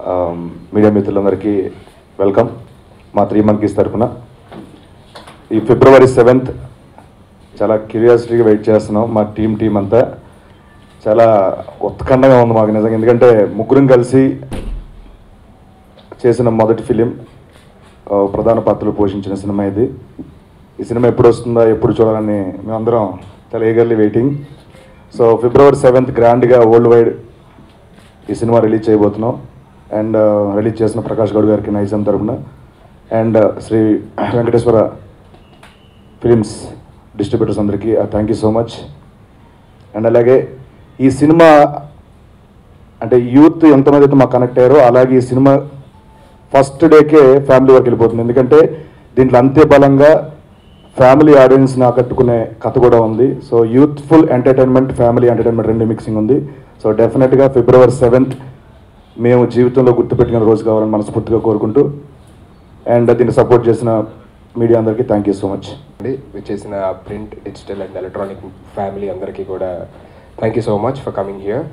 media మిత్రులందరికీ welcome మా three monkeys తరఫున ఈ ఫిబ్రవరి సెవెంత్ చాలా క్యూరియాసిటీగా వెయిట్ చేస్తున్నాం మా టీం టీం అంతా చాలా ఉత్కంఠంగా ఉంది మాకు నిజంగా ఎందుకంటే ముగ్గురం కలిసి చేసిన మొదటి ఫిలిం ఆ, ప్రధాన పాత్రలు పోషించిన సినిమా ఇది ఈ సినిమా ఎప్పుడు వస్తుందా ఎప్పుడు చూడాలని మేమందరం చాలా eagerly waiting so February seventh గ్రాండ్గా వరల్డ్ వైడ్ ఈ సినిమా రిలీజ్ చేయబోతున్నాం అండ్ రిలీజ్ చేసిన ప్రకాష్ గౌడ్ గారికి నైజాం తరపున and Sri Venkateswara films distributors అందరికీ thank you so much and అలాగే ఈ సినిమా అంటే యూత్ ఎంతమంది అయితే మాకు కనెక్ట్ అయ్యారో అలాగే ఈ సినిమా ఫస్ట్ డేకే ఫ్యామిలీ వరకు వెళ్ళిపోతుంది ఎందుకంటే దీంట్లో అంతే బలంగా ఫ్యామిలీ ఆడియన్స్ని ఆకట్టుకునే కథ కూడా ఉంది so youthful entertainment family entertainment రెండు మిక్సింగ్ ఉంది సో డెఫినెట్గా ఫిబ్రవరి సెవెంత్ మేము జీవితంలో గుర్తుపెట్టుకున్న రోజు కావాలని మనస్ఫూర్తిగా కోరుకుంటూ అండ్ దీన్ని సపోర్ట్ చేసిన మీడియా అందరికీ థ్యాంక్ యూ సో మచ్ అండి చేసిన print digital and electronic family అందరికీ కూడా thank you so much for coming here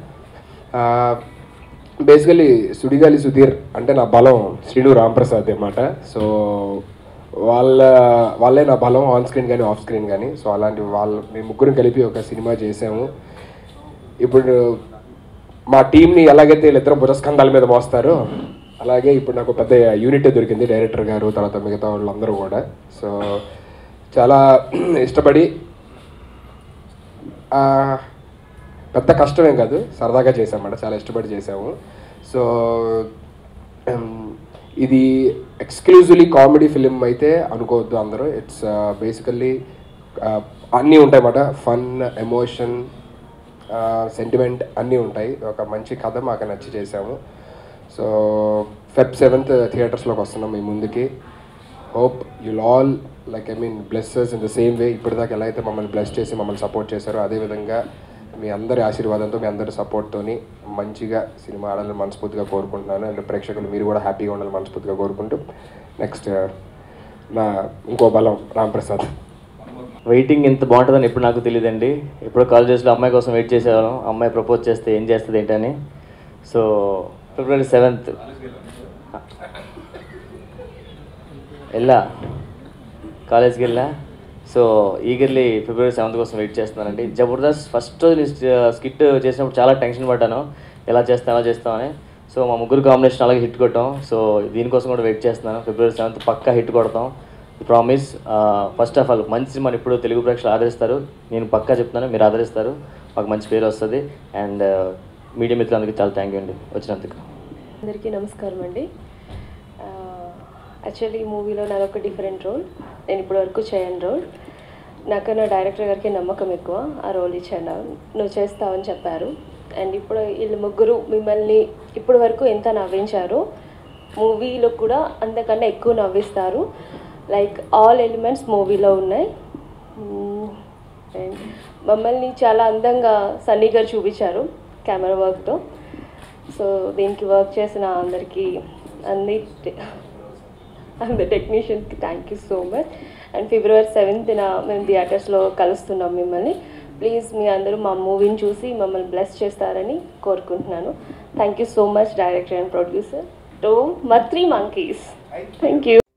basically Sudigali Sudheer అంటే నా బలం శ్రీను రాంప్రసాద్ అన్నమాట సో వాళ్ళ వాళ్ళే నా బలం ఆన్ స్క్రీన్ కానీ ఆఫ్ స్క్రీన్ కానీ సో అలాంటి వాళ్ళ మేము ముగ్గురం కలిపి ఒక సినిమా చేసాము ఇప్పుడు మా టీంని ఎలాగైతే వీళ్ళిద్దరం భుజస్కంధాల మీద మోస్తారో అలాగే ఇప్పుడు నాకు పెద్ద యూనిట్ దొరికింది డైరెక్టర్ గారు తర్వాత మిగతా వాళ్ళందరూ కూడా సో చాలా ఇష్టపడి ఆ, పెద్ద కష్టమేం కాదు సరదాగా చేసామన్నమాట చాలా ఇష్టపడి చేసాము సో ఉమ్, ఇది ఎక్స్క్లూజివ్లీ కామెడీ ఫిలిం అయితే అనుకోవద్దు అందరూ ఇట్స్ బేసికల్లీ అన్నీ ఉంటాయి అన్నమాట ఫన్ ఎమోషన్ సెంటిమెంట్ అన్నీ ఉంటాయి ఒక మంచి కథ మాకు నచ్చి చేసాము సో ఫెబ్ సెవెంత్ థియేటర్స్లోకి వస్తున్నాం మీ ముందుకి hope you'll all like I mean blesses in the same way ఇప్పటిదాకా ఎలా అయితే మమ్మల్ని బ్లెస్ చేసి మమ్మల్ని సపోర్ట్ చేశారో అదేవిధంగా మీ అందరి ఆశీర్వాదంతో మీ అందరి సపోర్ట్తోని మంచిగా సినిమా ఆడాలని మనస్ఫూర్తిగా కోరుకుంటున్నాను అండ్ ప్రేక్షకులు మీరు కూడా హ్యాపీగా ఉండాలని మనస్ఫూర్తిగా కోరుకుంటూ నెక్స్ట్ నా ఇంకో బలం రాంప్రసాద్ వెయిటింగ్ ఇంత బాగుంటుందని ఎప్పుడు నాకు తెలియదండి ఎప్పుడో కాలేజెస్లో అమ్మాయి కోసం వెయిట్ చేసేవాళ్ళం అమ్మాయి ప్రపోజ్ చేస్తే ఏం చేస్తుంది ఏంటని సో ఫిబ్రవరి సెవెంత్ వెళ్ళా కాలేజ్కి వెళ్ళా సో ఈగర్లీ ఫిబ్రవరి సెవెంత్ కోసం వెయిట్ చేస్తున్నానండి జబర్దస్త్ ఫస్ట్ రోజు స్కిట్ చేసినప్పుడు చాలా టెన్షన్ పడ్డాను ఎలా చేస్తాం ఎలా చేస్తామని సో మా ముగ్గురు కాంబినేషన్ అలాగే హిట్ కొట్టాం సో దీనికోసం కూడా వెయిట్ చేస్తున్నాను ఫిబ్రవరి సెవెంత్ పక్కా హిట్ కొడతాం ప్రామిస్ ఫస్ట్ ఆఫ్ ఆల్ మంచి సినిమాని ఇప్పుడు తెలుగు ప్రేక్షకులు ఆదరిస్తారు నేను పక్కా చెప్తున్నాను మీరు ఆదరిస్తారు మాకు మంచి పేరు వస్తుంది అండ్ మీడియా మిత్రులందరికీ చాలా థ్యాంక్ యూ అండి వచ్చినందుకు అందరికీ నమస్కారం అండి యాక్చువల్లీ ఈ మూవీలో నాది ఒక డిఫరెంట్ రోల్ నేను ఇప్పటి వరకు చేయని రోల్ నాకన్నా డైరెక్టర్ గారికి నమ్మకం ఎక్కువ ఆ రోల్ ఇచ్చాను నువ్వు చేస్తావని చెప్పారు అండ్ ఇప్పుడు వీళ్ళు ముగ్గురు మిమ్మల్ని ఇప్పటి వరకు ఎంత నవ్వించారు మూవీలో కూడా అంతకన్నా ఎక్కువ నవ్విస్తారు లైక్ ఆల్ ఎలిమెంట్స్ మూవీలో ఉన్నాయి అండ్ మమ్మల్ని చాలా అందంగా సన్నీ గారు చూపించారు కెమెరా వర్క్తో సో దీనికి వర్క్ చేసిన అందరికీ అన్ని అండ్ టెక్నీషియన్కి thank you so much and February సెవెంత్న మేము థియేటర్స్లో కలుస్తున్నాం మిమ్మల్ని ప్లీజ్ మీ అందరూ మా మూవీని చూసి మమ్మల్ని బ్లెస్ చేస్తారని కోరుకుంటున్నాను thank you so much director and producer to three monkeys thank you